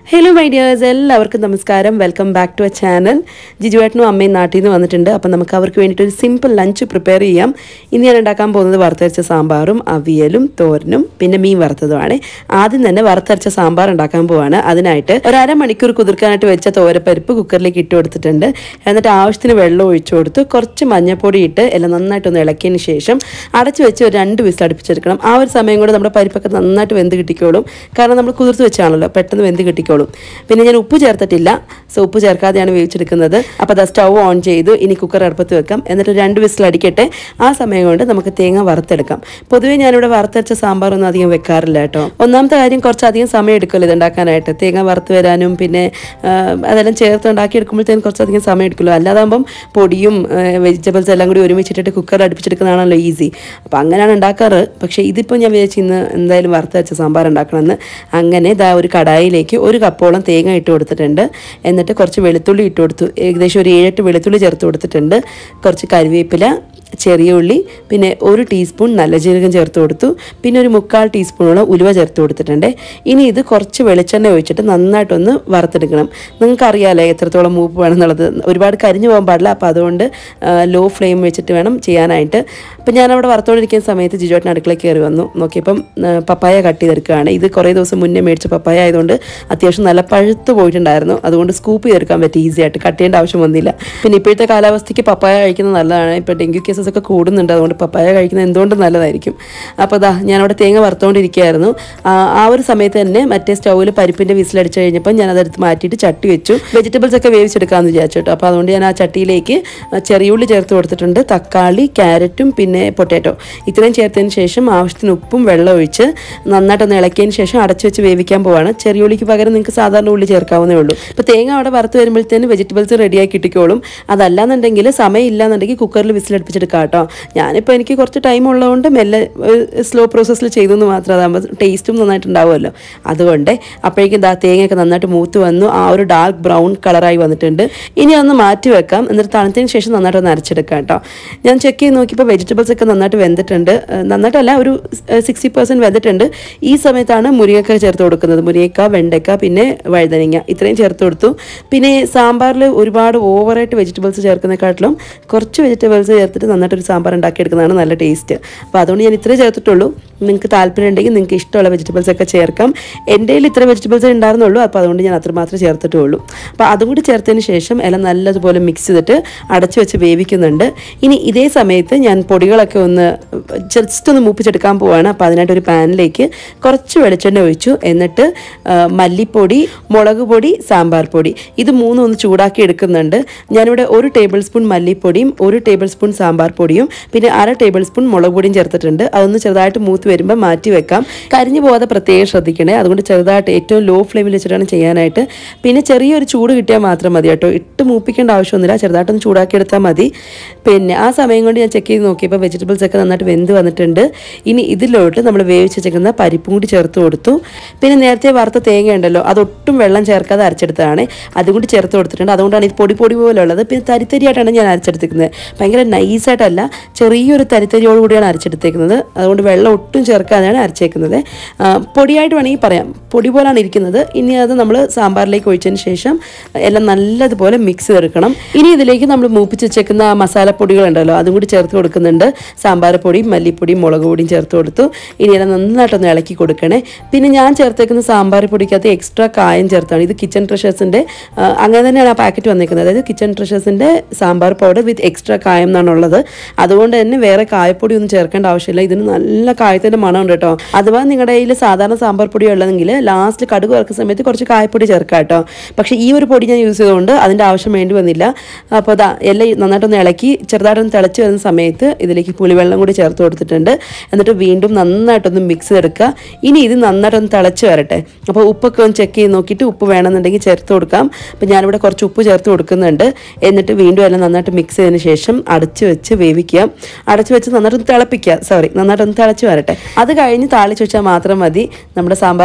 hello my dears എല്ലാവർക്കും നമസ്കാരം welcome back to a channel ജിജുവേട്ടനും അമ്മയും നാട്ടിൽ നിന്ന് വന്നിട്ടുണ്ട് അപ്പം നമുക്ക് അവർക്ക് വേണ്ടിയിട്ട് ഒരു സിമ്പിൾ ലഞ്ച് പ്രിപ്പയർ ചെയ്യാം ഇന്ന് ഞാൻ ഉണ്ടാക്കാൻ പോകുന്നത് വറുത്തരച്ച സാമ്പാറും അവിയലും തോരനും പിന്നെ മീൻ വറുത്തതുമാണ് ആദ്യം തന്നെ വറുത്തരച്ച സാമ്പാർ ഉണ്ടാക്കാൻ പോവാണ് അതിനായിട്ട് ഒരു അരമണിക്കൂർ കുതിർക്കാനായിട്ട് വെച്ച തോരപ്പരിപ്പ് കുക്കറിലേക്ക് ഇട്ട് കൊടുത്തിട്ടുണ്ട് എന്നിട്ട് ആവശ്യത്തിന് വെള്ളം ഒഴിച്ചു കൊടുത്ത് കുറച്ച് മഞ്ഞൾപ്പൊടി ഇട്ട് എല്ലാം നന്നായിട്ടൊന്ന് ഇളക്കിയതിന് ശേഷം അടച്ചു വെച്ച് ഒരു രണ്ട് വിസിൽ അടുപ്പിച്ചെടുക്കണം ആ ഒരു സമയം കൊണ്ട് നമ്മുടെ പരിപ്പൊക്കെ നന്നായിട്ട് വെന്ത് കിട്ടിക്കോളും കാരണം നമ്മൾ കുതിർത്ത് വെച്ചാണല്ലോ പെട്ടെന്ന് വെന്ത് കിട്ടിക്കോളും പിന്നെ ഞാൻ ഉപ്പ് ചേർത്തിട്ടില്ല സോ ഉപ്പ് ചേർക്കാതെയാണ് വേവിച്ചെടുക്കുന്നത് അപ്പോൾ അത് സ്റ്റൗ ഓൺ ചെയ്തു ഇനി കുക്കർ അടുപ്പത്ത് വെക്കാം എന്നിട്ട് രണ്ട് വിസിൽ അടിക്കട്ടെ ആ സമയം കൊണ്ട് നമുക്ക് തേങ്ങ വറുത്തെടുക്കാം പൊതുവേ ഞാനിവിടെ വറുത്തരച്ച സാമ്പാറൊന്നും അധികം വെക്കാറില്ല കേട്ടോ ഒന്നാമത്തെ കാര്യം കുറച്ചധികം സമയം എടുക്കുമല്ലോ ഇത് ഉണ്ടാക്കാനായിട്ട് തേങ്ങ വറുത്ത് വരാനും പിന്നെ ആ, അതെല്ലാം ചേർത്ത് ഉണ്ടാക്കി എടുക്കുമ്പോഴത്തേക്കും കുറച്ചധികം സമയം എടുക്കുമല്ലോ അല്ലാതാകുമ്പം പൊടിയും വെജിറ്റബിൾസ് എല്ലാം കൂടി ഒരുമിച്ചിട്ടിട്ട് കുക്കറിൽ അടുപ്പിച്ചെടുക്കുന്നതാണല്ലോ ഈസി അപ്പോൾ അങ്ങനെയാണ് ഉണ്ടാക്കാറ് പക്ഷേ ഇതിപ്പോൾ ഞാൻ വിചാരിച്ചു ഇന്ന് എന്തായാലും വറുത്തരച്ച സാമ്പാർ ഉണ്ടാക്കണമെന്ന് അങ്ങനെ ഇതാ ഒരു കടായിലേക്ക് ഒരു കപ്പോളം തേങ്ങ ഇട്ട് കൊടുത്തിട്ടുണ്ട് എന്നിട്ട് കുറച്ച് വെളുത്തുള്ളി ഇട്ട് കൊടുത്തു ഏകദേശം ഒരു ഏഴെട്ട് വെളുത്തുള്ളി ചേർത്ത് കൊടുത്തിട്ടുണ്ട് കുറച്ച് കരിവേപ്പില ചെറിയ ഉള്ളി പിന്നെ ഒരു ടീസ്പൂൺ നല്ല ജീരകം ചേർത്ത് കൊടുത്തു പിന്നെ ഒരു മുക്കാൽ ടീസ്പൂണോളം ഉലുവ ചേർത്ത് കൊടുത്തിട്ടുണ്ട് ഇനി ഇത് കുറച്ച് വെളിച്ചെണ്ണ ഒഴിച്ചിട്ട് നന്നായിട്ടൊന്ന് വറുത്തെടുക്കണം നിങ്ങൾക്ക് അറിയാമല്ലോ എത്രത്തോളം മൂപ്പ് വേണം എന്നുള്ളത് ഒരുപാട് കരിഞ്ഞു പോകാൻ പാടില്ല അപ്പോൾ അതുകൊണ്ട് ലോ ഫ്ലെയിം വെച്ചിട്ട് വേണം ചെയ്യാനായിട്ട് അപ്പം ഞാനവിടെ വറുത്തോണ്ടിരിക്കുന്ന സമയത്ത് ജിജോട്ടിന് അടുക്കളയ്ക്ക് കയറി വന്നു നോക്കിയപ്പം ആ, പപ്പായ കട്ട് ചെയ്തെടുക്കുകയാണ് ഇത് കുറേ ദിവസം മുന്നേ മേടിച്ച പപ്പായ ആയതുകൊണ്ട് അത്യാവശ്യം നല്ല പഴുത്ത് പോയിട്ടുണ്ടായിരുന്നു അതുകൊണ്ട് സ്കൂപ്പ് ചെയ്തെടുക്കാൻ പറ്റി ഈസി ആയിട്ട് കട്ട് ചെയ്യേണ്ട ആവശ്യം വന്നില്ല പിന്നെ ഇപ്പോഴത്തെ കാലാവസ്ഥയ്ക്ക് പപ്പായ കഴിക്കുന്നത് നല്ലതാണ് ഇപ്പോൾ ഡെങ്കു കേസസ് ഒക്കെ കൂടുന്നുണ്ട് അതുകൊണ്ട് പപ്പായ കഴിക്കുന്നത് എന്തുകൊണ്ടും നല്ലതായിരിക്കും അപ്പോൾ ദാ ഞാനവിടെ തേങ്ങ വറുത്തുകൊണ്ടിരിക്കുകയായിരുന്നു ആ ആ ഒരു സമയത്ത് തന്നെ മറ്റേ സ്റ്റൗവിൽ പരിപ്പിൻ്റെ വിസിലടിച്ച് കഴിഞ്ഞപ്പോൾ ഞാൻ അതെടുത്ത് മാറ്റിയിട്ട് ചട്ടി വെച്ചു വെജിറ്റബിൾസ് ഒക്കെ വേവിച്ചെടുക്കാമെന്ന് വിചാരിച്ചു കേട്ടോ അപ്പോൾ അതുകൊണ്ട് ഞാൻ ആ ചട്ടിയിലേക്ക് ചെറിയുള്ളി ചേർത്ത് കൊടുത്തിട്ടുണ്ട് തക്കാളി ക്യാരറ്റും പിന്നെ പൊട്ടാറ്റോ ഇത്രയും ചേർത്തതിന് ശേഷം ആവശ്യത്തിന് ഉപ്പും വെള്ളം ഒഴിച്ച് നന്നായിട്ടൊന്ന് ഇളക്കിയതിന് ശേഷം അടച്ചു വെച്ച് വേവിക്കാൻ പോവാണ് ചെറിയുള്ളിക്ക് പകരം നിങ്ങൾക്ക് സാധാരണ ഉള്ളി ചേർക്കാവുന്നേ ഉള്ളൂ ഇപ്പോൾ തേങ്ങ അവിടെ വറുത്ത് വരുമ്പോഴത്തേന് വെജിറ്റബിൾസ് റെഡിയാക്കി കിട്ടിക്കോളും അതല്ലാന്നുണ്ടെങ്കിൽ സമയം ഇല്ലാന്നുണ്ടെങ്കിൽ കുക്കറിൽ വിസിലടുപ്പിച്ചെടുക്കാം കേട്ടോ ഞാനിപ്പോൾ എനിക്ക് കുറച്ച് ടൈം ഉള്ളതുകൊണ്ട് മെല്ലെ സ്ലോ പ്രോസസ്സിൽ ചെയ്തു എന്ന് മാത്രം അതാകുമ്പോൾ ടേസ്റ്റും നന്നായിട്ടുണ്ടാവുമല്ലോ അതുകൊണ്ട് അപ്പോഴേക്കും ദാ തേങ്ങയൊക്കെ നന്നായിട്ട് മൂത്ത് വന്നു ആ ഒരു ഡാർക്ക് ബ്രൗൺ കളറായി വന്നിട്ടുണ്ട് ഇനി അതൊന്ന് മാറ്റി വെക്കാം എന്നിട്ട് തണുത്തതിന് ശേഷം നന്നായിട്ട് ഒന്ന് അരച്ചെടുക്കാം കേട്ടോ ഞാൻ ചെക്ക് ചെയ്ത് നോക്കിയപ്പോൾ വെജിറ്റബിൾസ് ഒക്കെ നന്നായിട്ട് വെന്തിട്ടുണ്ട് ഏഹ് നന്നായിട്ടല്ല ഒരു സിക്സ്റ്റി പെർസെൻറ്റ് വെന്തിട്ടുണ്ട് ഈ സമയത്താണ് മുരിങ്ങക്ക ചേർത്ത് കൊടുക്കുന്നത് മുരിങ്ങക്ക വെണ്ടയ്ക്ക പിന്നെ വഴുതനങ്ങ ഇത്രയും ചേർത്ത് കൊടുത്തു പിന്നെ സാമ്പാറിൽ ഒരുപാട് ഓവറായിട്ട് വെജിറ്റബിൾസ് ചേർക്കുന്നതിനെക്കാട്ടിലും കുറച്ച് വെജിറ്റബിൾസ് ചേർത്തിട്ട് നന്നായിട്ട് ഒരു സാമ്പാർ ഉണ്ടാക്കിയെടുക്കുന്നതാണ് നല്ല ടേസ്റ്റ് അപ്പോൾ അതുകൊണ്ട് ഞാൻ ഇത്രേ ചേർത്തിട്ടുള്ളൂ നിങ്ങൾക്ക് താല്പര്യം ഉണ്ടെങ്കിൽ നിങ്ങൾക്ക് ഇഷ്ടമുള്ള വെജിറ്റബിൾസ് ഒക്കെ ചേർക്കാം എൻ്റെ കയ്യിൽ ഇത്ര വെജിറ്റബിൾസ് ഉണ്ടായിരുന്നുള്ളൂ അപ്പോൾ അതുകൊണ്ട് ഞാൻ അത്ര മാത്രമേ ചേർത്തിട്ടുള്ളൂ അപ്പോൾ അതും കൂടി ചേർത്തതിന് ശേഷം എല്ലാം നല്ലതുപോലെ മിക്സ് ചെയ്തിട്ട് അടച്ചു വെച്ച് വേവിക്കുന്നുണ്ട് ഇനി ഇതേ സമയത്ത് ഞാൻ പൊടികളൊക്കെ ഒന്ന് ജസ്റ്റ് ഒന്ന് മൂപ്പിച്ചെടുക്കാൻ പോവാണ് അപ്പോൾ അതിനായിട്ട് ഒരു പാനിലേക്ക് കുറച്ച് വെളിച്ചെണ്ണ ഒഴിച്ചു എന്നിട്ട് ആ, മല്ലിപ്പൊടി മുളക് പൊടി സാമ്പാർ പൊടി ഇത് മൂന്നും ഒന്ന് ചൂടാക്കി എടുക്കുന്നുണ്ട് ഞാനിവിടെ ഒരു ടേബിൾ സ്പൂൺ മല്ലിപ്പൊടിയും ഒരു ടേബിൾ സ്പൂൺ സാമ്പാർ പൊടിയും പിന്നെ അര ടേബിൾ സ്പൂൺ മുളക് പൊടിയും ചേർത്തിട്ടുണ്ട് അതൊന്ന് ചെറുതായിട്ട് മൂത്ത് വരുമ്പോൾ മാറ്റി വെക്കാം കരിഞ്ഞു പോകാതെ പ്രത്യേകം ശ്രദ്ധിക്കണേ അതുകൊണ്ട് ചെറുതായിട്ട് ഏറ്റവും ലോ ഫ്ലെയിമിൽ വെച്ചിട്ടാണ് ചെയ്യാനായിട്ട് പിന്നെ ചെറിയൊരു ചൂട് കിട്ടിയാൽ മാത്രം മതി കേട്ടോ ഇട്ട് മൂപ്പിക്കേണ്ട ആവശ്യമൊന്നുമില്ല ചെറുതായിട്ടൊന്ന് ചൂടാക്കി എടുത്താൽ മതി പിന്നെ ആ സമയം കൊണ്ട് ഞാൻ ചെക്ക് ചെയ്ത് നോക്കിയപ്പോൾ വെജിറ്റബിൾസ് ഒക്കെ നന്നായിട്ട് വെന്ത് വന്നിട്ടുണ്ട് ഇനി ഇതിലോട്ട് നമ്മൾ വേവിച്ച് വെച്ചേക്കുന്ന പരിപ്പും കൂടി ചേർത്ത് കൊടുത്തു പിന്നെ നേരത്തെ വറുത്ത തേങ്ങ ഉണ്ടല്ലോ അതൊട്ടും വെള്ളം ചേർക്കാതെ അരച്ചെടുത്തതാണ് അതും കൂടി ചേർത്ത് കൊടുത്തിട്ടുണ്ട് അതുകൊണ്ടാണ് ഇത് പൊടി പൊടി പോലെ ഉള്ളത് പിന്നെ തരിത്തരിയായിട്ടാണ് ഞാൻ അരച്ചെടുത്തിരിക്കുന്നത് ഭയങ്കര നൈസായിട്ടല്ല ചെറിയൊരു തരിത്തരിയോട് കൂടിയാണ് അരച്ചെടുത്തേക്കുന്നത് അതുകൊണ്ട് വെള്ളം ഒട്ടും ചേർക്കാതെയാണ് അരച്ചേക്കുന്നത് ആ, പൊടിയായിട്ട് വേണമെങ്കിൽ പറയാം പൊടി പോലാണ് ഇരിക്കുന്നത് ഇനി അത് നമ്മൾ സാമ്പാറിലേക്ക് ഒഴിച്ചതിന് ശേഷം എല്ലാം നല്ലതുപോലെ മിക്സ് ചെയ്തെടുക്കണം ഇനി ഇതിലേക്ക് നമ്മൾ മൂപ്പിച്ച് വെച്ചേക്കുന്ന മസാലപ്പൊടികളുണ്ടല്ലോ അതും കൂടി ചേർത്ത് കൊടുക്കുന്നുണ്ട് സാമ്പാർ പൊടിയും മല്ലിപ്പൊടിയും മുളക് പൊടിയും ചേർത്ത് കൊടുത്തു ഇനി എല്ലാം നന്നായിട്ടൊന്ന് ഇളക്കി കൊടുക്കണേ പിന്നെ ഞാൻ ചേർത്തേക്കുന്ന സാമ്പാർ പൊടിക്കകത്ത് എക്സ്ട്രാ കായം ചേർത്താണ് ഇത് കിച്ചൺ ട്രഷേഴ്സിൻ്റെ അങ്ങനെ തന്നെയാണ് ആ പാക്കറ്റ് വന്നിരിക്കുന്നത് അതായത് കിച്ചൺ ട്രഷേഴ്സിൻ്റെ സാമ്പാർ പൗഡർ വിത്ത് എക്സ്ട്രാ കായം എന്നാണ് ഉള്ളത് അതുകൊണ്ട് തന്നെ വേറെ കായപ്പൊടി ഒന്നും ചേർക്കേണ്ട ആവശ്യമില്ല ഇതിന് നല്ല കായത്തിൻ്റെ മണമുണ്ട് കേട്ടോ അഥവാ നിങ്ങളുടെ കയ്യിൽ സാധാരണ സാമ്പാർ പൊടി ഉള്ളതെങ്കിൽ ലാസ്റ്റ് കടുക് വറുക്കുന്ന സമയത്ത് കുറച്ച് കായപ്പൊടി ചേർക്കാം കേട്ടോ പക്ഷേ ഈ ഒരു പൊടി ഞാൻ യൂസ് ചെയ്തുകൊണ്ട് അതിൻ്റെ ആവശ്യം വേണ്ടി വന്നില്ല അപ്പോൾ അതാ എല്ലാം നന്നായിട്ടൊന്ന് ഇളക്കി ചെറുതായിട്ടൊന്ന് തിളച്ച് വരുന്ന സമയത്ത് ഇതിലേക്ക് പുളിവെള്ളം കൂടി ചേർത്ത് കൊടുത്തിട്ടുണ്ട് എന്നിട്ട് വീണ്ടും നന്നായിട്ടൊന്ന് മിക്സ് ചെയ്തെടുക്കുക ഇനി ഇത് നന്നായിട്ടൊന്ന് തിളച്ച് വരട്ടെ അപ്പോൾ ഉപ്പൊക്കെ ഒന്ന് ചെക്ക് ചെയ്ത് നോക്കിയിട്ട് ഉപ്പ് വേണമെന്നുണ്ടെങ്കിൽ ചേർത്ത് കൊടുക്കാം അപ്പോൾ ഞാനിവിടെ കുറച്ച് ഉപ്പ് ചേർത്ത് കൊടുക്കുന്നുണ്ട് എന്നിട്ട് വീണ്ടും എല്ലാം നന്നായിട്ട് മിക്സ് ചെയ്തതിന് ശേഷം അടച്ച് വെച്ച് വേവിക്കുക അടച്ച് വെച്ച് നന്നായിട്ടൊന്ന് തിളപ്പിക്കുക സോറി നന്നായിട്ടൊന്ന് തിളച്ച് വരട്ടെ അത് കഴിഞ്ഞ് താളിച്ച് വെച്ചാൽ മാത്രം മതി നമ്മുടെ സാമ്പാർ റെഡിയാണ്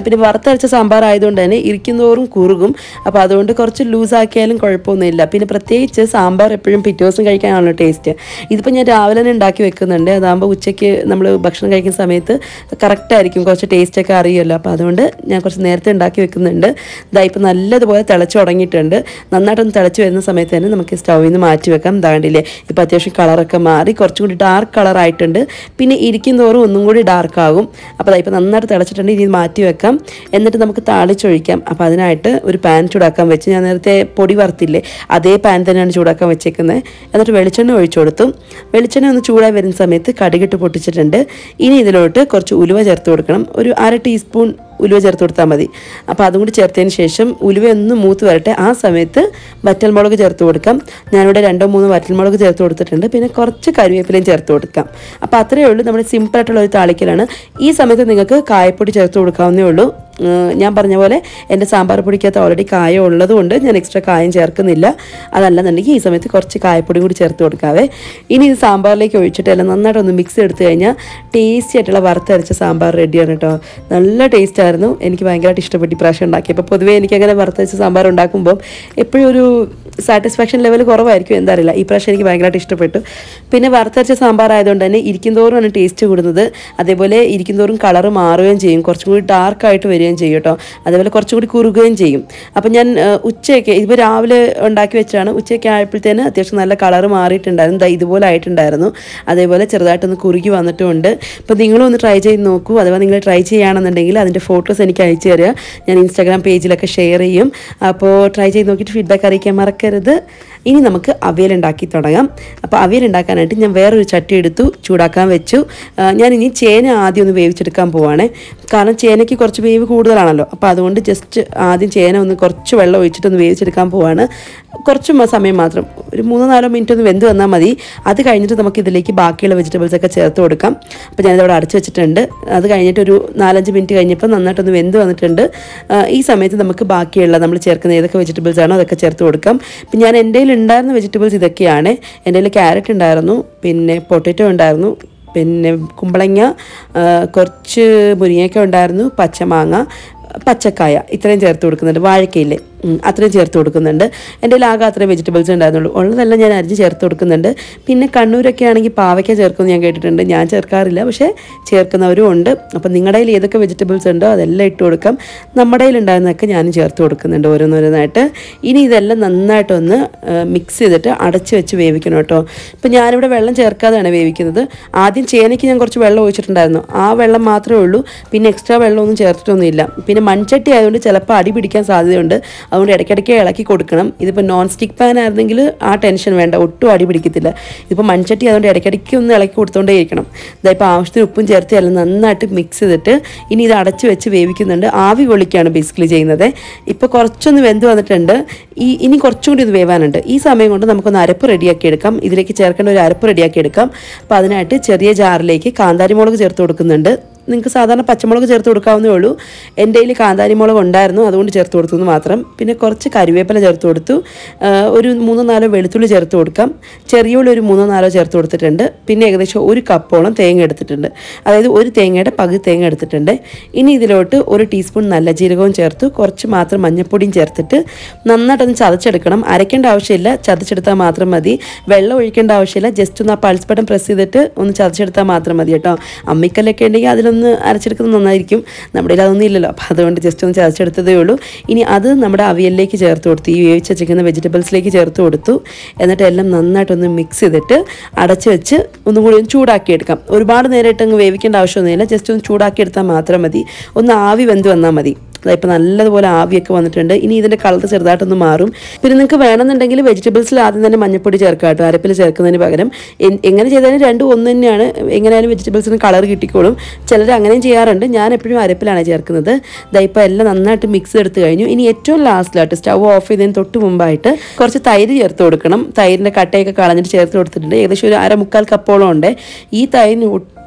പിന്നെ വറുത്തരച്ച സാമ്പാർ ആയതുകൊണ്ട് തന്നെ ഇരിക്കുന്നതോറും കുറുകും അപ്പോൾ അതുകൊണ്ട് കുറച്ച് ലൂസാക്കിയാലും കുഴപ്പമൊന്നുമില്ല പിന്നെ പ്രത്യേകിച്ച് സാമ്പാർ എപ്പോഴും പിറ്റേ ദിവസം കഴിക്കാനാണല്ലോ ടേസ്റ്റ് ഇതിപ്പോൾ ഞാൻ രാവിലെ തന്നെ ഉണ്ടാക്കി വെക്കുന്നുണ്ട് അതാകുമ്പോൾ ഉച്ചയ്ക്ക് നമ്മൾ ഭക്ഷണം കഴിക്കുന്ന സമയത്ത് കറക്റ്റ് ആയിരിക്കും കുറച്ച് ടേസ്റ്റ് ഒക്കെ അറിയുമല്ലോ അപ്പോൾ അതുകൊണ്ട് ഞാൻ കുറച്ച് നേരത്തെ ഉണ്ടാക്കി വെക്കുന്നുണ്ട് ഇതാ ഇപ്പോൾ നല്ലതുപോലെ തിളച്ച് തുടങ്ങിയിട്ടുണ്ട് നന്നായിട്ടൊന്ന് തിളച്ച് വരുന്ന സമയത്ത് തന്നെ നമുക്ക് സ്റ്റൗവിൽ നിന്ന് മാറ്റി വെക്കാം ഇതാണ്ടില്ലേ ഇപ്പോൾ അത്യാവശ്യം കളറൊക്കെ മാറി കുറച്ചും കൂടി ഡാർക്ക് കളറായിട്ടുണ്ട് പിന്നെ ഇരിക്കും തോറും ഒന്നും കൂടി ഡാർക്ക് ആകും അപ്പോൾ ഇപ്പോൾ നന്നായിട്ട് തിളച്ചിട്ടുണ്ട് ഇനി ഇത് മാറ്റി വെക്കാം എന്നിട്ട് നമുക്ക് താളിച്ചൊഴിക്കാം അപ്പോൾ അതിനായിട്ട് ഒരു പാൻ ചൂടാക്കാൻ വെച്ച് ഞാൻ നേരത്തെ പൊടി വറുത്തില്ലേ അതേ പാൻ തന്നെയാണ് ചൂടാക്കാൻ വെച്ചേക്കുന്നത് എന്നിട്ട് വെളിച്ചെണ്ണ ഒഴിച്ചു കൊടുത്തു വെളിച്ചെണ്ണ ഒന്ന് ചൂടായി വരുന്ന സമയത്ത് കടുകിട്ട് പൊട്ടിച്ചിട്ടുണ്ട് ഇനി ഇതിലോട്ട് കുറച്ച് ഉലുവ ചേർത്ത് കൊടുക്കണം ഒരു അര ടീസ്പൂൺ ഉലുവ ചേർത്ത് കൊടുത്താൽ മതി അപ്പോൾ അതും കൂടി ചേർത്തതിന് ശേഷം ഉലുവ ഒന്ന് മൂത്ത് വരട്ടെ ആ സമയത്ത് വറ്റൽമുളക് ചേർത്ത് കൊടുക്കാം ഞാനിവിടെ രണ്ടോ മൂന്നോ വറ്റൽമുളക് ചേർത്ത് കൊടുത്തിട്ടുണ്ട് പിന്നെ കുറച്ച് കറിവേപ്പിലയും ചേർത്ത് കൊടുക്കാം അപ്പോൾ അത്രയേ ഉള്ളൂ നമ്മുടെ സിമ്പിളായിട്ടുള്ള ഒരു താളിക്കലാണ് ഈ സമയത്ത് നിങ്ങൾക്ക് കായപ്പൊടി ചേർത്ത് കൊടുക്കാവുന്നേ ഉള്ളൂ ഉം, ഞാൻ പറഞ്ഞ പോലെ എൻ്റെ സാമ്പാർ പൊടിക്കകത്ത് ഓൾറെഡി കായം ഉള്ളതുകൊണ്ട് ഞാൻ എക്സ്ട്രാ കായം ചേർക്കുന്നില്ല അതല്ലെന്നുണ്ടെങ്കിൽ ഈ സമയത്ത് കുറച്ച് കായപ്പൊടി കൂടി ചേർത്ത് കൊടുക്കാവേ ഇനി ഇത് സാമ്പാറിലേക്ക് ഒഴിച്ചിട്ട് എല്ലാം നന്നായിട്ട് ഒന്ന് മിക്സ് എടുത്തു കഴിഞ്ഞാൽ ടേസ്റ്റി ആയിട്ടുള്ള വറുത്തരച്ച സാമ്പാർ റെഡിയാണ് കേട്ടോ നല്ല ടേസ്റ്റ് ആയിരുന്നു എനിക്ക് ഭയങ്കരമായിട്ട് ഇഷ്ടപ്പെട്ടു ഈ പ്രാവശ്യം ഉണ്ടാക്കിയപ്പോൾ പൊതുവേ എനിക്ക് അങ്ങനെ വറുത്തരച്ച സാമ്പാർ ഉണ്ടാക്കുമ്പോൾ എപ്പോഴും ഒരു സാറ്റിസ്ഫാക്ഷൻ ലെവൽ കുറവായിരിക്കും എന്താ അറിയില്ല ഈ പ്രാവശ്യം എനിക്ക് ഭയങ്കരമായിട്ട് ഇഷ്ടപ്പെട്ടു പിന്നെ വറുത്തരച്ച സാമ്പാർ ആയതുകൊണ്ട് തന്നെ ഇരിക്കുന്തോറുമാണ് ടേസ്റ്റ് കൂടുന്നത് അതേപോലെ ഇരിക്കുന്തോറും കളറ് മാറുകയും ചെയ്യും കുറച്ചും കൂടി ഡാർക്ക് ആയിട്ട് വരികയും ചെയ്യും കേട്ടോ അതേപോലെ കുറച്ചും കൂടി കുറുകുകയും ചെയ്യും അപ്പം ഞാൻ ആ, ഉച്ചയൊക്കെ ഇപ്പോൾ രാവിലെ ഉണ്ടാക്കി വെച്ചാണ് ഉച്ചയൊക്കെ ആയപ്പോഴത്തേന് അത്യാവശ്യം നല്ല കളറ് മാറിയിട്ടുണ്ടായിരുന്നു ദാ ഇതുപോലെ ആയിട്ടുണ്ടായിരുന്നു അതേപോലെ ചെറുതായിട്ടൊന്ന് കുറുകി വന്നിട്ടുമുണ്ട് അപ്പോൾ നിങ്ങളും ഒന്ന് ട്രൈ ചെയ്ത് നോക്കൂ അഥവാ നിങ്ങൾ ട്രൈ ചെയ്യുകയാണെന്നുണ്ടെങ്കിൽ അതിൻ്റെ ഫോട്ടോസ് എനിക്ക് അയച്ചു തരിക ഞാൻ ഇൻസ്റ്റാഗ്രാം പേജിലൊക്കെ ഷെയർ ചെയ്യും അപ്പോൾ ട്രൈ ചെയ്ത് നോക്കിയിട്ട് ഫീഡ്ബാക്ക് അറിയിക്കാൻ മറക്കരുത് ഇനി നമുക്ക് അവിയൽ ഉണ്ടാക്കി തുടങ്ങാം അപ്പോൾ അവിയൽ ഉണ്ടാക്കാനായിട്ട് ഞാൻ വേറൊരു ചട്ടി എടുത്തു ചൂടാക്കാൻ വെച്ചു ആ, ഞാൻ ഇനി ചേന ആദ്യം ഒന്ന് വേവിച്ചെടുക്കാൻ പോവാണ് കാരണം ചേനയ്ക്ക് കുറച്ച് വേവ് കൂടുതലാണല്ലോ അപ്പോൾ അതുകൊണ്ട് ജസ്റ്റ് ആദ്യം ചേന ഒന്ന് കുറച്ച് വെള്ളം ഒഴിച്ചിട്ട് ഒന്ന് വേവിച്ചെടുക്കാൻ പോവാണ് കുറച്ച് മ- സമയം മാത്രം ഒരു മൂന്നോ നാലോ മിനിറ്റ് ഒന്ന് വെന്ത് വന്നാൽ മതി അത് കഴിഞ്ഞിട്ട് നമുക്ക് ഇതിലേക്ക് ബാക്കിയുള്ള വെജിറ്റബിൾസ് ഒക്കെ ചേർത്ത് കൊടുക്കാം അപ്പോൾ ഞാനിതവിടെ അടച്ചു വെച്ചിട്ടുണ്ട് അത് കഴിഞ്ഞിട്ട് ഒരു നാലഞ്ച് മിനിറ്റ് കഴിഞ്ഞപ്പോൾ നന്നായിട്ടൊന്ന് വെന്ത് വന്നിട്ടുണ്ട് ആ, ഈ സമയത്ത് നമുക്ക് ബാക്കിയുള്ള നമ്മൾ ചേർക്കുന്ന ഏതൊക്കെ വെജിറ്റബിൾസ് ആണോ അതൊക്കെ ചേർത്ത് കൊടുക്കാം ഇപ്പം ഞാൻ എൻ്റെ കയ്യിൽ ഉണ്ടായിരുന്ന വെജിറ്റബിൾസ് ഇതൊക്കെയാണ് എൻ്റെ കയ്യിൽ ക്യാരറ്റ് ഉണ്ടായിരുന്നു പിന്നെ പൊട്ടറ്റോ ഉണ്ടായിരുന്നു പിന്നെ കുമ്പളങ്ങ ആ, കുറച്ച് മുരിങ്ങയ്ക്ക ഉണ്ടായിരുന്നു പച്ചമാങ്ങ പച്ചക്കായ ഇത്രയും ചേർത്ത് കൊടുക്കുന്നുണ്ട് വാഴക്കയില്ലേ ഉം, അത്രയും ചേർത്ത് കൊടുക്കുന്നുണ്ട് എൻ്റെ കയ്യിൽ ആകെ അത്രയും വെജിറ്റബിൾസ് ഉണ്ടായിരുന്നുള്ളൂ ഉള്ളതെല്ലാം ഞാൻ അരിഞ്ഞ് ചേർത്ത് കൊടുക്കുന്നുണ്ട് പിന്നെ കണ്ണൂരൊക്കെ ആണെങ്കിൽ പാവയ്ക്ക ചേർക്കുമെന്ന് ഞാൻ കേട്ടിട്ടുണ്ട് ഞാൻ ചേർക്കാറില്ല പക്ഷേ ചേർക്കുന്നവരും ഉണ്ട് അപ്പം നിങ്ങളുടെ കയ്യിൽ ഏതൊക്കെ വെജിറ്റബിൾസ് ഉണ്ടോ അതെല്ലാം ഇട്ട് കൊടുക്കാം നമ്മുടെ കയ്യിൽ ഉണ്ടായിരുന്നതൊക്കെ ഞാനും ചേർത്ത് കൊടുക്കുന്നുണ്ട് ഓരോന്നോരോന്നായിട്ട് ഇനി ഇതെല്ലാം നന്നായിട്ടൊന്ന് മിക്സ് ചെയ്തിട്ട് അടച്ച് വെച്ച് വേവിക്കണം കേട്ടോ ഇപ്പം ഞാനിവിടെ വെള്ളം ചേർക്കാതെയാണ് വേവിക്കുന്നത് ആദ്യം ചേനയ്ക്ക് ഞാൻ കുറച്ച് വെള്ളം ഒഴിച്ചിട്ടുണ്ടായിരുന്നു ആ വെള്ളം മാത്രമേ ഉള്ളൂ പിന്നെ എക്സ്ട്രാ വെള്ളമൊന്നും ചേർത്തിട്ടൊന്നുമില്ല പിന്നെ മൺചട്ടി ആയതുകൊണ്ട് ചിലപ്പോൾ അടി പിടിക്കാൻ സാധ്യതയുണ്ട് അതുകൊണ്ട് ഇടയ്ക്കിടയ്ക്ക് ഇളക്കി കൊടുക്കണം ഇതിപ്പോൾ നോൺ സ്റ്റിക്ക് പാൻ ആയിരുന്നെങ്കിൽ ആ ടെൻഷൻ വേണ്ട ഒട്ടും അടി പിടിക്കത്തില്ല ഇതിപ്പോൾ മൺചട്ടി ആയതുകൊണ്ട് ഇടയ്ക്കിടയ്ക്ക് ഒന്ന് ഇളക്കി കൊടുത്തോണ്ടേ ഇരിക്കണം ഇതായിപ്പോൾ ആവശ്യത്തിന് ഉപ്പും ചേർത്ത് എല്ലാം നന്നായിട്ട് മിക്സ് ചെയ്തിട്ട് ഇനി ഇത് അടച്ച് വെച്ച് വേവിക്കുന്നുണ്ട് ആവി കൊള്ളിക്കുകയാണ് ബേസിക്കലി ചെയ്യുന്നത് ഇപ്പോൾ കുറച്ചൊന്ന് വെന്ത് വന്നിട്ടുണ്ട് ഈ ഇനി കുറച്ചും കൂടി ഇത് വേവാനുണ്ട് ഈ സമയം കൊണ്ട് നമുക്കൊന്ന് അരപ്പ് റെഡിയാക്കി എടുക്കാം ഇതിലേക്ക് ചേർക്കേണ്ട ഒരു അരപ്പ് റെഡിയാക്കി എടുക്കാം അപ്പോൾ അതിനായിട്ട് ചെറിയ ജാറിലേക്ക് കാന്താരി മുളക് ചേർത്ത് കൊടുക്കുന്നുണ്ട് നിങ്ങൾക്ക് സാധാരണ പച്ചമുളക് ചേർത്ത് കൊടുക്കാവുന്നേ ഉള്ളൂ എൻ്റെ കയ്യിൽ കാന്താരി മുളക് ഉണ്ടായിരുന്നു അതുകൊണ്ട് ചേർത്ത് കൊടുത്തു എന്ന് മാത്രം പിന്നെ കുറച്ച് കറിവേപ്പില ചേർത്ത് കൊടുത്തു ആ, ഒരു മൂന്നോ നാലോ വെളുത്തുള്ളി ചേർത്ത് കൊടുക്കാം ചെറിയ ഉള്ളി ഒരു മൂന്നോ നാലോ ചേർത്ത് കൊടുത്തിട്ടുണ്ട് പിന്നെ ഏകദേശം ഒരു കപ്പോളം തേങ്ങ എടുത്തിട്ടുണ്ട് അതായത് ഒരു തേങ്ങയുടെ പകുതി തേങ്ങ എടുത്തിട്ടുണ്ട് ഇനി ഇതിലോട്ട് ഒരു ടീസ്പൂൺ നല്ല ജീരകവും ചേർത്തു കുറച്ച് മാത്രം മഞ്ഞൾപ്പൊടിയും ചേർത്തിട്ട് നന്നായിട്ടൊന്ന് ചതച്ചെടുക്കണം അരയ്ക്കേണ്ട ആവശ്യമില്ല ചതച്ചെടുത്താൽ മാത്രം മതി വെള്ളം ഒഴിക്കേണ്ട ആവശ്യമില്ല ജസ്റ്റ് ഒന്ന് ആ പൾസ് ബട്ടൺ പ്രസ് ചെയ്തിട്ട് ഒന്ന് ചതച്ചെടുത്താൽ മാത്രം മതി കേട്ടോ അമ്മിക്കല്ലൊക്കെ ഉണ്ടെങ്കിൽ അതിലൊന്ന് അരച്ചെടുക്കുന്നത് നന്നായിരിക്കും നമ്മുടെ കയ്യിൽ അതൊന്നും ഇല്ലല്ലോ അപ്പോൾ അതുകൊണ്ട് ജസ്റ്റ് ഒന്ന് ചതച്ചെടുത്തതേ ഉള്ളൂ ഇനി അത് നമ്മുടെ അവിയലിലേക്ക് ചേർത്ത് കൊടുത്തു ഈ വേവിച്ച് വെച്ചിരിക്കുന്ന വെജിറ്റബിൾസിലേക്ക് ചേർത്ത് കൊടുത്തു എന്നിട്ട് എല്ലാം നന്നായിട്ടൊന്ന് മിക്സ് ചെയ്തിട്ട് അടച്ച് വെച്ച് ഒന്നും കൂടി ഒന്ന് ചൂടാക്കി എടുക്കാം ഒരുപാട് നേരമായിട്ട് അങ്ങ് വേവിക്കേണ്ട ആവശ്യമൊന്നുമില്ല ജസ്റ്റ് ഒന്ന് ചൂടാക്കി എടുത്താൽ മാത്രം മതി ഒന്ന് ആവി വെന്ത് വന്നാൽ മതി ഇപ്പോൾ നല്ലതുപോലെ ആവിയൊക്കെ വന്നിട്ടുണ്ട് ഇനി ഇതിൻ്റെ കളർ ചെറുതായിട്ടൊന്ന് മാറും പിന്നെ നിങ്ങൾക്ക് വേണമെന്നുണ്ടെങ്കിൽ വെജിറ്റബിൾസിൽ ആദ്യം തന്നെ മഞ്ഞപ്പൊടി ചേർക്കാം കേട്ടോ അരപ്പിൽ ചേർക്കുന്നതിന് പകരം എൻ- എങ്ങനെ ചെയ്താലും രണ്ടും ഒന്ന് തന്നെയാണ് എങ്ങനെയാലും വെജിറ്റബിൾസിന് കളർ കിട്ടിക്കോളും ചിലർ അങ്ങനെയും ചെയ്യാറുണ്ട് ഞാൻ എപ്പോഴും അരപ്പിലാണ് ചേർക്കുന്നത് ദാ ഇപ്പോൾ എല്ലാം നന്നായിട്ട് മിക്സ് എടുത്ത് കഴിഞ്ഞു ഇനി ഏറ്റവും ലാസ്റ്റിലായിട്ട് സ്റ്റവ് ഓഫ് ചെയ്തതിന് തൊട്ട് മുമ്പായിട്ട് കുറച്ച് തൈര് ചേർത്ത് കൊടുക്കണം തൈരിൻ്റെ കട്ടയൊക്കെ കളഞ്ഞിട്ട് ചേർത്ത് കൊടുത്തിട്ടുണ്ട് ഏകദേശം ഒരു അര മുക്കാൽ കപ്പോളം ഉണ്ട് ഈ തൈരിന്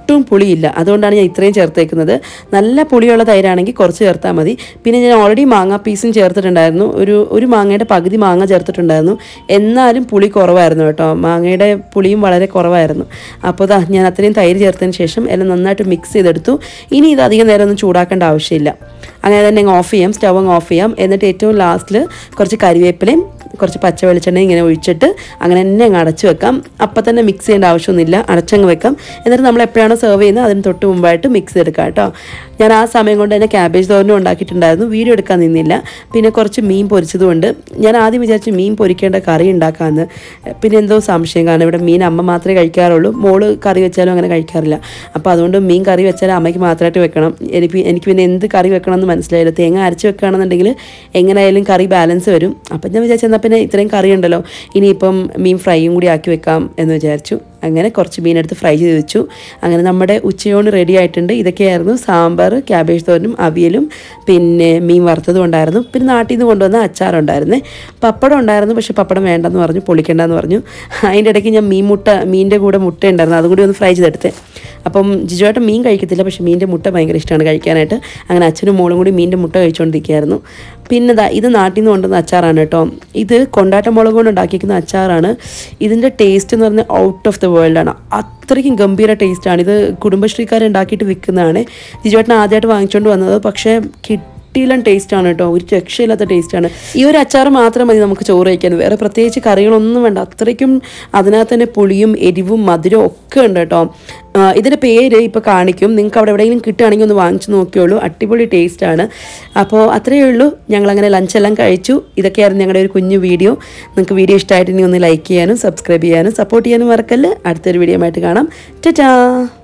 ഒട്ടും പുളിയില്ല അതുകൊണ്ടാണ് ഞാൻ ഇത്രയും ചേർത്തേക്കുന്നത് നല്ല പുളിയുള്ള തൈരാണെങ്കിൽ കുറച്ച് ചേർത്താൽ മതി പിന്നെ ഞാൻ ഓൾറെഡി മാങ്ങ പീസും ചേർത്തിട്ടുണ്ടായിരുന്നു ഒരു ഒരു മാങ്ങയുടെ പകുതി മാങ്ങ ചേർത്തിട്ടുണ്ടായിരുന്നു എന്നാലും പുളി കുറവായിരുന്നു കേട്ടോ മാങ്ങയുടെ പുളിയും വളരെ കുറവായിരുന്നു അപ്പോൾ ദാ ഞാൻ അത്രയും തൈര് ചേർത്തതിന് ശേഷം എല്ലാം നന്നായിട്ട് മിക്സ് ചെയ്തെടുത്തു ഇനി ഇത് അധികം നേരം ഒന്നും ചൂടാക്കേണ്ട ആവശ്യമില്ല അങ്ങനെ തന്നെ അങ്ങ് ഓഫ് ചെയ്യാം സ്റ്റവ് അങ്ങ് ഓഫ് ചെയ്യാം എന്നിട്ട് ഏറ്റവും ലാസ്റ്റിൽ കുറച്ച് കരിവേപ്പിലയും കുറച്ച് പച്ച വെളിച്ചെണ്ണ ഇങ്ങനെ ഒഴിച്ചിട്ട് അങ്ങനെ തന്നെ അങ്ങ് അടച്ചു വെക്കാം അപ്പം തന്നെ മിക്സ് ചെയ്യേണ്ട ആവശ്യമൊന്നുമില്ല അടച്ചങ്ങ് വെക്കാം എന്നിട്ട് നമ്മൾ എപ്പോഴാണോ സെർവ് ചെയ്യുന്നത് അതിന് തൊട്ട് മുമ്പായിട്ട് മിക്സ് ചെയ്തെടുക്കാം കേട്ടോ ഞാൻ ആ സമയം കൊണ്ട് തന്നെ ക്യാബേജ് തോരനും ഉണ്ടാക്കിയിട്ടുണ്ടായിരുന്നു വീഡിയോ എടുക്കാൻ നിന്നില്ല പിന്നെ കുറച്ച് മീൻ പൊരിച്ചതുകൊണ്ട് ഞാൻ ആദ്യം വിചാരിച്ചു മീൻ പൊരിക്കേണ്ട കറി ഉണ്ടാക്കാമെന്ന് പിന്നെ എന്തോ സംശയം കാരണം ഇവിടെ മീൻ അമ്മ മാത്രമേ കഴിക്കാറുള്ളൂ മോള് കറി വെച്ചാലും അങ്ങനെ കഴിക്കാറില്ല അപ്പോൾ അതുകൊണ്ട് മീൻ കറി വെച്ചാൽ അമ്മയ്ക്ക് മാത്രമായിട്ട് വെക്കണം എനിക്ക് എനിക്ക് പിന്നെ എന്ത് കറി വെക്കണം എന്ന് മനസ്സിലായില്ല തേങ്ങ അരച്ച് വെക്കുകയാണെന്നുണ്ടെങ്കിൽ എങ്ങനെയായാലും കറി ബാലൻസ് വരും അപ്പം ഞാൻ വിചാരിച്ചു എന്നാൽ പിന്നെ ഇത്രയും കറി ഉണ്ടല്ലോ ഇനിയിപ്പം മീൻ ഫ്രൈയും കൂടി ആക്കി വെക്കാം എന്ന് വിചാരിച്ചു അങ്ങനെ കുറച്ച് മീനെടുത്ത് ഫ്രൈ ചെയ്ത് വെച്ചു അങ്ങനെ നമ്മുടെ ഉച്ചയോണ് റെഡി ആയിട്ടുണ്ട് ഇതൊക്കെയായിരുന്നു സാമ്പാർ ക്യാബേജ് തോരനും അവിയലും പിന്നെ മീൻ വറുത്തതും ഉണ്ടായിരുന്നു പിന്നെ നാട്ടിൽ നിന്ന് കൊണ്ടുവന്ന അച്ചാറുണ്ടായിരുന്നേ പപ്പടം ഉണ്ടായിരുന്നു പക്ഷേ പപ്പടം വേണ്ടെന്ന് പറഞ്ഞു പൊളിക്കണ്ടെന്ന് പറഞ്ഞു അതിൻ്റെ ഇടയ്ക്ക് ഞാൻ മീൻ മുട്ട മീനിൻ്റെ കൂടെ മുട്ട ഉണ്ടായിരുന്നു അതും കൂടി ഒന്ന് ഫ്രൈ ചെയ്തെടുത്തേ അപ്പം ജിജുവായിട്ട് മീൻ കഴിക്കത്തില്ല പക്ഷേ മീനിൻ്റെ മുട്ട ഭയങ്കര ഇഷ്ടമാണ് കഴിക്കാനായിട്ട് അങ്ങനെ അച്ഛനും മോളും കൂടി മീനിൻ്റെ മുട്ട കഴിച്ചുകൊണ്ടിരിക്കുകയായിരുന്നു പിന്നെ ദാ ഇത് നാട്ടിൽ നിന്ന് കൊണ്ടുവന്ന അച്ചാറാണ് കേട്ടോ ഇത് കൊണ്ടാട്ട മുളക് കൊണ്ട് ഉണ്ടാക്കിയിരിക്കുന്ന അച്ചാറാണ് ഇതിൻ്റെ ടേസ്റ്റ് എന്ന് പറഞ്ഞാൽ ഔട്ട് ഓഫ് ദ വേൾഡാണ് അത്രയ്ക്കും ഗംഭീര ടേസ്റ്റാണ് ഇത് കുടുംബശ്രീക്കാർ ഉണ്ടാക്കിയിട്ട് വിൽക്കുന്നതാണ് ജിജുവേട്ടൻ ആദ്യമായിട്ട് വാങ്ങിച്ചുകൊണ്ട് വന്നത് പക്ഷേ കിട്ടി കിട്ടിയിലും ടേസ്റ്റാണ് കേട്ടോ ഒരു രക്ഷയില്ലാത്ത ടേസ്റ്റാണ് ഈ ഒരു അച്ചാർ മാത്രം മതി നമുക്ക് ചോറ് കഴിക്കാൻ വേറെ പ്രത്യേകിച്ച് കറികളൊന്നും വേണ്ട അത്രയ്ക്കും അതിനകത്ത് തന്നെ പുളിയും എരിവും മധുരവും ഒക്കെ ഉണ്ട് കേട്ടോ ആ, ഇതിൻ്റെ പേര് ഇപ്പോൾ കാണിക്കും നിങ്ങൾക്ക് അവിടെ എവിടെയെങ്കിലും കിട്ടുകയാണെങ്കിൽ ഒന്ന് വാങ്ങിച്ചു നോക്കിയോളൂ അടിപൊളി ടേസ്റ്റാണ് അപ്പോൾ അത്രയേ ഉള്ളൂ ഞങ്ങളങ്ങനെ ലഞ്ചെല്ലാം കഴിച്ചു ഇതൊക്കെയായിരുന്നു ഞങ്ങളുടെ ഒരു കുഞ്ഞു വീഡിയോ നിങ്ങൾക്ക് വീഡിയോ ഇഷ്ടമായിട്ട് ഇനി ഒന്ന് ലൈക്ക് ചെയ്യാനും സബ്സ്ക്രൈബ് ചെയ്യാനും സപ്പോർട്ട് ചെയ്യാനും മറക്കല്ല് അടുത്തൊരു വീഡിയോ ആയിട്ട് കാണാം ടാ